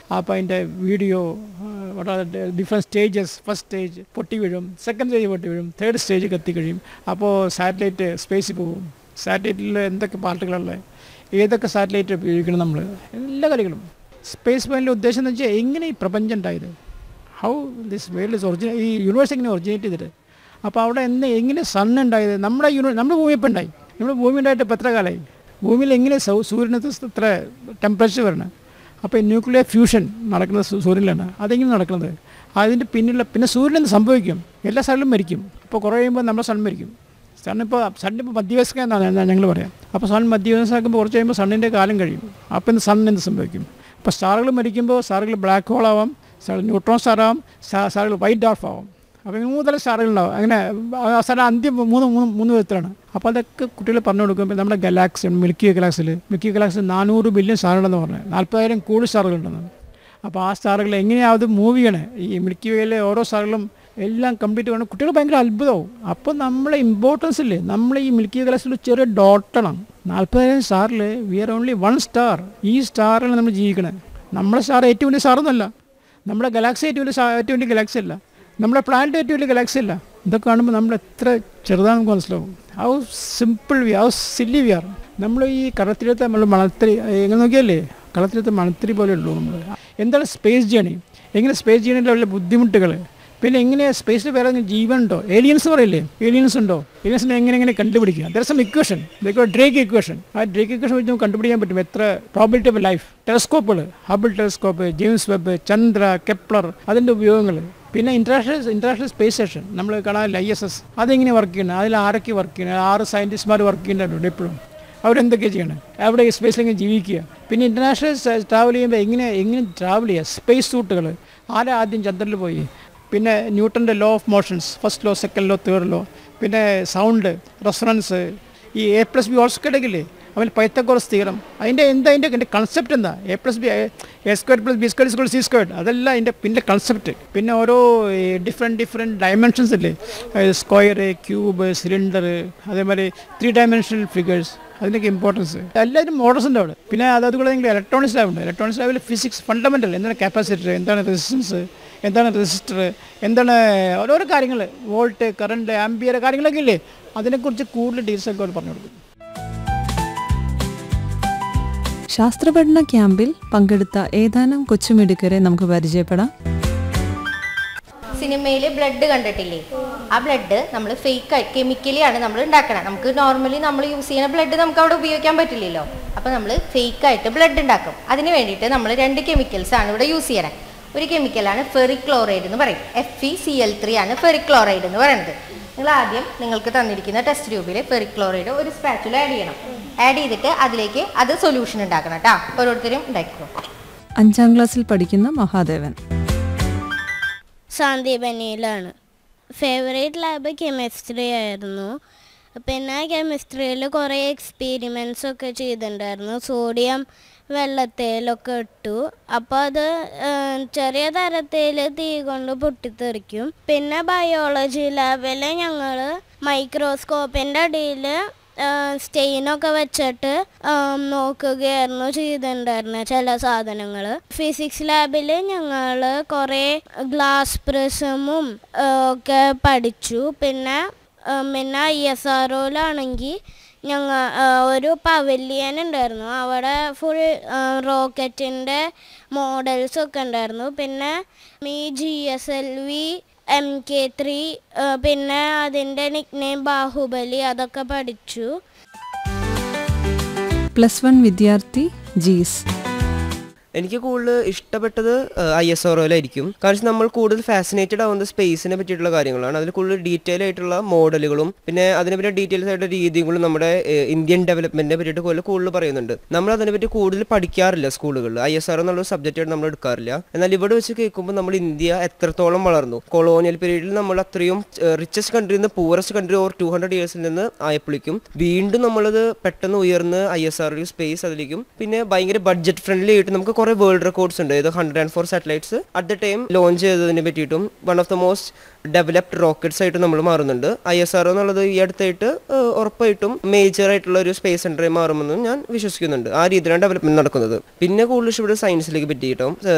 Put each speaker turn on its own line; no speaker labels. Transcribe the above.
അപ്പോൾ അതിൻ്റെ video different stages first stage പൊട്ടി വീഴും സെക്കൻഡ് സ്റ്റേജ് പൊട്ടി വീഴും തേർഡ് സ്റ്റേജ് കത്തി കഴിയും അപ്പോൾ സാറ്റലൈറ്റ് സ്പേസിൽ പോകും സാറ്റലൈറ്റിൽ എന്തൊക്കെ പാർട്ടുകളുള്ളത് ഏതൊക്കെ സാറ്റലൈറ്റ് ഉപയോഗിക്കണം നമ്മൾ എല്ലാ കാര്യങ്ങളും സ്പേസ് പോയിൻ്റെ ഉദ്ദേശം എന്ന് വെച്ചാൽ എങ്ങനെ ഈ പ്രപഞ്ചം ഉണ്ടായത് how this world is original ഈ യൂണിവേഴ്സ് എങ്ങനെ ഒറിജിനേറ്റ് ചെയ്തിട്ട് അപ്പോൾ അവിടെ എന്ന് എങ്ങനെ സൺ ഉണ്ടായത് നമ്മുടെ യൂണിവേഴ്സ് നമ്മുടെ ഭൂമി ഇപ്പം ഉണ്ടായി നമ്മുടെ ഭൂമി ഉണ്ടായിട്ട് ഇപ്പോൾ എത്ര കാലമായി ഭൂമിയിൽ എങ്ങനെ സൗ സൂര്യനത്ത് ഇത്ര ടെമ്പറേച്ചർ വരണം അപ്പോൾ ഈ ന്യൂക്ലിയർ ഫ്യൂഷൻ നടക്കുന്നത് സൂ- സൂര്യനിലാണ് അതെങ്ങനെ നടക്കുന്നത് അതിൻ്റെ പിന്നിലുള്ള പിന്നെ സൂര്യൻ എന്ത് സംഭവിക്കും എല്ലാ സ്ഥലവും മരിക്കും അപ്പോൾ കുറേ കഴിയുമ്പോൾ നമ്മുടെ സൺ മരിക്കും സണ്ണിപ്പോൾ സണ്ണിപ്പോൾ മധ്യവയസ്ക എന്നാണ് ഞങ്ങൾ പറയാം അപ്പോൾ സൺ മധ്യവയസ്കാക്കുമ്പോൾ കുറച്ച് കഴിയുമ്പോൾ സണ്ണിൻ്റെ കാലം കഴിയും അപ്പോൾ ഇന്ന് സൺ എന്ത് സംഭവിക്കും അപ്പോൾ സ്റ്റാറുകൾ മരിക്കുമ്പോൾ സ്റ്റാറുകൾ ബ്ലാക്ക് ഹോൾ ആവാം സ്റ്റാർ ന്യൂട്രോൺ സ്റ്റാർ ആവാം സ്റ്റാറുകൾ വൈറ്റ് ഡാർഫ് ആവാം അപ്പോൾ ഇങ്ങനെ മൂന്ന് തരം സ്റ്റാറുകൾ ഉണ്ടാവും അങ്ങനെ അവസാനം അന്ത്യം മൂന്ന് മൂന്ന് മൂന്ന് വിധത്തിലാണ് അപ്പോൾ അതൊക്കെ കുട്ടികൾ പറഞ്ഞു കൊടുക്കുമ്പോൾ നമ്മുടെ ഗലാക്സി മിൽക്കി വേ ഗലാക്സിൽ മിൽക്കി വേ ഗലാക്സി നാനൂറ് ബില്യൺ സ്റ്റാറുണ്ടെന്ന് പറഞ്ഞത് നാൽപ്പതായിരം കോടി സ്റ്റാറുകളുണ്ടെന്ന് അപ്പോൾ ആ സ്റ്റാറുകൾ എങ്ങനെയാണ് അത് മൂവ് ചെയ്യണേ ഈ മിൽക്കി വേയിലെ ഓരോ സ്റ്റാറുകളും എല്ലാം കംപ്ലീറ്റ് വേണം കുട്ടികൾ ഭയങ്കര അത്ഭുതമാവും അപ്പോൾ നമ്മളെ ഇമ്പോർട്ടൻസ് ഇല്ലേ നമ്മൾ ഈ മിൽക്കി ഗലാക്സിൽ ചെറിയ ഡോട്ടാണ് നാൽപ്പതായിരം സ്റ്റാറിൽ we are only one star ഈ സ്റ്റാറിൽ നമ്മൾ ജീവിക്കണേ നമ്മുടെ സ്റ്റാർ ഏറ്റവും വലിയ സ്റ്റാറൊന്നുമല്ല നമ്മുടെ ഗലാക്സി ഏറ്റവും വലിയ സ്റ്റാർ ഏറ്റവും വലിയ ഗലാക്സി അല്ല നമ്മുടെ പ്ലാനറ്റ് ഏറ്റവും വലിയ ഗലാക്സി അല്ല ഇതൊക്കെ കാണുമ്പോൾ നമ്മൾ എത്ര ചെറുതാണെന്ന് നമുക്ക് മനസ്സിലാവും how simple we how silly we are നമ്മൾ ഈ കടത്തിലെടുത്ത് നമ്മൾ മണത്തിരി എങ്ങനെ നോക്കിയല്ലേ കളത്തിലെടുത്ത് മണത്തിരി പോലെ ഉള്ളൂ നമ്മൾ എന്താണ് സ്പേസ് ജേണി എങ്ങനെ സ്പേസ് ജേണിയുടെ വല്ല ബുദ്ധിമുട്ടുകൾ പിന്നെ എങ്ങനെയാണ് സ്പേസിൽ വേറെ എന്തെങ്കിലും ജീവൻ ഉണ്ടോ ഏലിയൻസ് പറയില്ലേ ഏലിയൻസ് ഉണ്ടോ ഏലിയൻസിനെ എങ്ങനെ എങ്ങനെ കണ്ടുപിടിക്കുക there some equation Drake equation ആ ഡ്രേക്ക് ഇക്വേഷൻ വെച്ച് നമുക്ക് കണ്ടുപിടിക്കാൻ പറ്റും എത്ര പ്രോബിലിറ്റി ഓഫ് ലൈഫ് ടെലസ്കോപ്പുകൾ Hubble telescope James Webb Chandra Kepler അതിൻ്റെ ഉപയോഗങ്ങൾ പിന്നെ ഇൻ്റർനാഷണൽ ഇൻ്റർനാഷണൽ സ്പേസ് സ്റ്റേഷൻ നമ്മൾ കാണാൻ ഐ എസ് എസ് അതെങ്ങനെ വർക്ക് ചെയ്യണം അതിൽ ആരൊക്കെ വർക്ക് ചെയ്യണം ആറ് സയൻറ്റിസ്റ്റ്മാർ വർക്ക് ചെയ്യുന്നുണ്ട് എപ്പോഴും അവരെന്തൊക്കെ ചെയ്യണം അവിടെ ഈ സ്പേസിൽ എങ്ങനെ ജീവിക്കുക പിന്നെ ഇൻ്റർനാഷണൽ ട്രാവൽ ചെയ്യുമ്പോൾ എങ്ങനെ എങ്ങനെ ട്രാവൽ ചെയ്യുക സ്പേസ് സൂട്ടുകൾ ആരാ ആദ്യം ചന്ദ്രനിൽ പോയി പിന്നെ ന്യൂട്ടൻ്റെ law of motions first law second law third law പിന്നെ സൗണ്ട് റെഫറൻസ് ഈ എ പ്ലസ് ബി ഓൾസ്കേഡൊക്കെ അവൻ പൈത്തക്കോറസ് തീരം അതിൻ്റെ എന്താ അതിൻ്റെ എൻ്റെ കൺസെപ്റ്റ് എന്താ A plus B A square plus B square square C square അതെല്ലാം അതിൻ്റെ പിന്നെ കൺസെപ്റ്റ് പിന്നെ ഓരോ ഡിഫറെൻറ്റ് ഡിഫറെൻറ്റ് ഡയമെൻഷൻസ് ഇല്ലേ സ്ക്വയർ ക്യൂബ് സിലിണ്ടർ അതേമാതിരി ത്രീ ഡയമെൻഷണൽ ഫിഗേഴ്സ് അതിനൊക്കെ ഇമ്പോർട്ടൻസ് എല്ലാവരും മോഡൽസ് ഉണ്ട് അവിടെ പിന്നെ അത് അതുകൂടെ നിങ്ങൾ ഇലക്ട്രോണിക്സ് ലാബ് ഉണ്ട് ഇലക്ട്രോണിക്സ് ലാബിൽ ഫിസിക്സ് ഫണ്ടമെൻ്റൽ എന്താണ് കപ്പാസിറ്റർ എന്താണ് റെസിസ്റ്റൻസ് എന്താണ് റെസിസ്റ്റർ എന്താണ് ഓരോരോ കാര്യങ്ങൾ വോൾട്ട് കറണ്ട് ആംബിയർ കാര്യങ്ങളൊക്കെ ഇല്ലേ അതിനെക്കുറിച്ച് കൂടുതൽ ഡീറ്റെയിൽസ് ഒക്കെ അവർ പറഞ്ഞു കൊടുക്കും
ശാസ്ത്രപഠന ക്യാമ്പിൽ പങ്കെടുത്ത ഏതാനും കൊച്ചുമിടുക്കരെ നമുക്ക് പരിചയപ്പെടാം
സിനിമയിൽ ബ്ലഡ് കണ്ടിട്ടില്ലേ ആ ബ്ലഡ് നമ്മൾ ഫേക്ക് കെമിക്കലി ആണ് നമ്മൾ ഉണ്ടാക്കണം നമുക്ക് നോർമലി നമ്മൾ യൂസ് ചെയ്യുന്ന ബ്ലഡ് നമുക്ക് അവിടെ ഉപയോഗിക്കാൻ പറ്റില്ലല്ലോ അപ്പോൾ നമ്മൾ ഫേക്ക് ആയിട്ട് ബ്ലഡ് ഉണ്ടാക്കും അതിന് വേണ്ടിയിട്ട് നമ്മൾ രണ്ട് കെമിക്കൽസ് ആണ് ഇവിടെ യൂസ് ചെയ്യണേ ഒരു കെമിക്കലാണ് ഫെറിക് ക്ലോറൈഡ് എന്ന് പറയും F E C L three ആണ് ഫെറിക് ക്ലോറൈഡ് എന്ന് പറയുന്നത് നിങ്ങൾ ആദ്യം നിങ്ങൾക്ക് തന്നിരിക്കുന്ന ടെസ്റ്റ് ട്യൂബിൽ ഫെറിക് ക്ലോറൈഡ് ഒരു സ്പാച്ചുല ആഡ് ചെയ്യണം ആഡ് ചെയ്തിട്ട് അതിലേക്ക് അത് സൊല്യൂഷൻ ഉണ്ടാക്കണം കേട്ടോ ഓരോരുത്തരും ഉണ്ടാക്കിക്കോ
അഞ്ചാം ക്ലാസ്സിൽ പഠിക്കുന്ന മഹാദേവൻ
സാന്ദീപനിയിലാണ് ഫേവറേറ്റ് ലാബ് കെമിസ്ട്രി ആയിരുന്നു പിന്നെ കെമിസ്ട്രിയിൽ കുറേ എക്സ്പീരിമെൻസ് ഒക്കെ ചെയ്തിട്ടുണ്ടായിരുന്നു സോഡിയം വെള്ളത്തേലൊക്കെ ഇട്ടു അപ്പോൾ അത് ഏഹ്, ചെറിയ തരത്തിൽ തീ കൊണ്ട് പൊട്ടിത്തെറിക്കും പിന്നെ ബയോളജി ലാബിൽ ഞങ്ങൾ മൈക്രോസ്കോപ്പിൻ്റെ അടിയിൽ സ്റ്റെയിനൊക്കെ വെച്ചിട്ട് ആം, നോക്കുകയായിരുന്നു ചെയ്തിട്ടുണ്ടായിരുന്നത് ചില സാധനങ്ങൾ ഫിസിക്സ് ലാബിൽ ഞങ്ങൾ കുറേ ഗ്ലാസ് പ്രിസമും ഒക്കെ പഠിച്ചു പിന്നെ ആ, പിന്നെ ഐ എസ് ആർ ഒയിലാണെങ്കിൽ ഞങ്ങൾ ഒരു പവലിയൻ ഉണ്ടായിരുന്നു അവിടെ ഫുൾ റോക്കറ്റിൻ്റെ മോഡൽസ് ഒക്കെ ഉണ്ടായിരുന്നു പിന്നെ ഈ G S L V M K three പിന്നെ അതിൻ്റെ നിക്നെയിം ബാഹുബലി അതൊക്കെ പഠിച്ചു
പ്ലസ് വൺ വിദ്യാർത്ഥി ജീസ്
എനിക്ക് കൂടുതൽ ഇഷ്ടപ്പെട്ടത് ഐ എസ് ആർഒയിലായിരിക്കും കാരണം നമ്മൾ കൂടുതൽ ഫാസിനേറ്റഡ് ആവുന്നത് സ്പേസിനെ പറ്റിയിട്ടുള്ള കാര്യങ്ങളാണ് അതിൽ കൂടുതൽ ഡീറ്റെയിൽ ആയിട്ടുള്ള മോഡലുകളും പിന്നെ അതിനെ പറ്റി ഡീറ്റെയിൽസ് ആയിട്ടുള്ള രീതികളും നമ്മുടെ ഏഹ്, ഇന്ത്യൻ ഡെവലപ്മെന്റിനെ പറ്റിയിട്ട് കൂടുതൽ കൂടുതൽ പറയുന്നുണ്ട് നമ്മൾ അതിനെപ്പറ്റി കൂടുതൽ പഠിക്കാറില്ല സ്കൂളുകളിൽ ഐ എസ് ആർ എന്നുള്ള സബ്ജക്റ്റ് നമ്മൾ എടുക്കാറില്ല എന്നാൽ ഇവിടെ വെച്ച് കേൾക്കുമ്പോൾ നമ്മൾ ഇന്ത്യ എത്രത്തോളം വളർന്നു കൊളോണിയൽ പീരീഡിൽ നമ്മൾ അത്രയും റിച്ചസ്റ്റ് കൺട്രിയിൽ നിന്ന് poorest country over two hundred ഇയേഴ്സിൽ നിന്ന് ആയപ്പോഴേക്കും വീണ്ടും നമ്മളത് പെട്ടെന്ന് ഉയർന്ന് ഐ എസ് ആർ സ്പേസ് അതിലേക്കും പിന്നെ ഭയങ്കര ബഡ്ജറ്റ് ഫ്രണ്ട്ലി ആയിട്ട് നമുക്ക് കുറെ വേൾഡ് റെക്കോർഡ്സ് ഉണ്ട് ഇത് hundred and four satellites at the time launch ചെയ്തതിനെ പറ്റിയിട്ടും one of the most developed rockets ആയിട്ട് നമ്മൾ മാറുന്നുണ്ട് ഐ എസ് ആർ എന്നുള്ളത് ഈ അടുത്തായിട്ട് ഏഹ്, ഉറപ്പായിട്ടും മേജർ ആയിട്ടുള്ള ഒരു സ്പേസ് സെന്ററായി മാറുമെന്ന് ഞാൻ വിശ്വസിക്കുന്നുണ്ട് ആ രീതിയിലാണ് ഡെവലപ്മെന്റ് നടക്കുന്നത് പിന്നെ കൂടുതൽ ഇവിടെ സയൻസിലേക്ക് പറ്റിയിട്ടും